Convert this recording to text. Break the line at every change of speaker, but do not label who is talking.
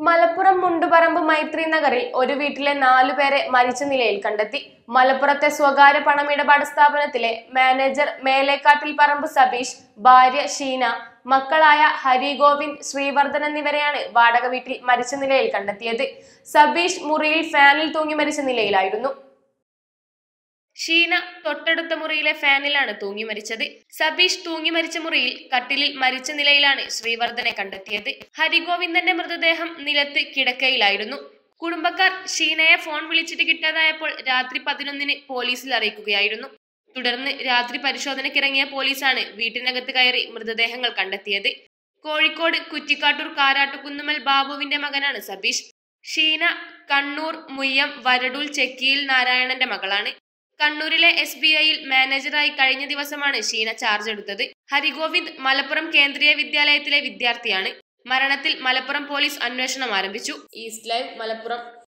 മലപ്പുറം മുണ്ടുപറമ്പ് മൈത്രി നഗറിൽ ഒരു വീട്ടിലെ നാലുപേരെ മരിച്ച നിലയിൽ കണ്ടെത്തി മലപ്പുറത്തെ സ്വകാര്യ പണമിടപാട് സ്ഥാപനത്തിലെ മാനേജർ മേലേക്കാട്ടിൽ പറമ്പ് സബീഷ് ഭാര്യ ഷീന മക്കളായ ഹരിഗോവിന്ദ് ശ്രീവർദ്ധൻ എന്നിവരെയാണ് വാടക വീട്ടിൽ മരിച്ച നിലയിൽ കണ്ടെത്തിയത് സബീഷ് മുറിയിൽ ഫാനിൽ തൂങ്ങി മരിച്ച നിലയിലായിരുന്നു ഷീന തൊട്ടടുത്ത മുറിയിലെ ഫാനിലാണ് തൂങ്ങി മരിച്ചത് സബീഷ് തൂങ്ങി മരിച്ച മുറിയിൽ കട്ടിലിൽ മരിച്ച നിലയിലാണ് ശ്രീവർദ്ധനെ കണ്ടെത്തിയത് ഹരിഗോവിന്ദന്റെ മൃതദേഹം നിലത്ത് കിടക്കയിലായിരുന്നു കുടുംബക്കാർ ഷീനയെ ഫോൺ വിളിച്ചിട്ട് കിട്ടാതായപ്പോൾ രാത്രി പതിനൊന്നിന് പോലീസിൽ അറിയിക്കുകയായിരുന്നു തുടർന്ന് രാത്രി പരിശോധനയ്ക്കിറങ്ങിയ പോലീസാണ് വീട്ടിനകത്ത് കയറി മൃതദേഹങ്ങൾ കണ്ടെത്തിയത് കോഴിക്കോട് കുറ്റിക്കാട്ടൂർ കാരാട്ടുകുന്നുമൽ ബാബുവിന്റെ മകനാണ് സബീഷ് ഷീന കണ്ണൂർ മുയ്യം വരടൂൽ ചെക്കിയിൽ നാരായണന്റെ മകളാണ് കണ്ണൂരിലെ എസ് ബി ഐയിൽ മാനേജറായി കഴിഞ്ഞ ദിവസമാണ് ഷീന ചാർജ് എടുത്തത് ഹരിഗോവിന്ദ് മലപ്പുറം കേന്ദ്രീയ വിദ്യാലയത്തിലെ വിദ്യാർത്ഥിയാണ് മരണത്തിൽ മലപ്പുറം പോലീസ് അന്വേഷണം ആരംഭിച്ചു ഈസ്റ്റ് ലൈവ് മലപ്പുറം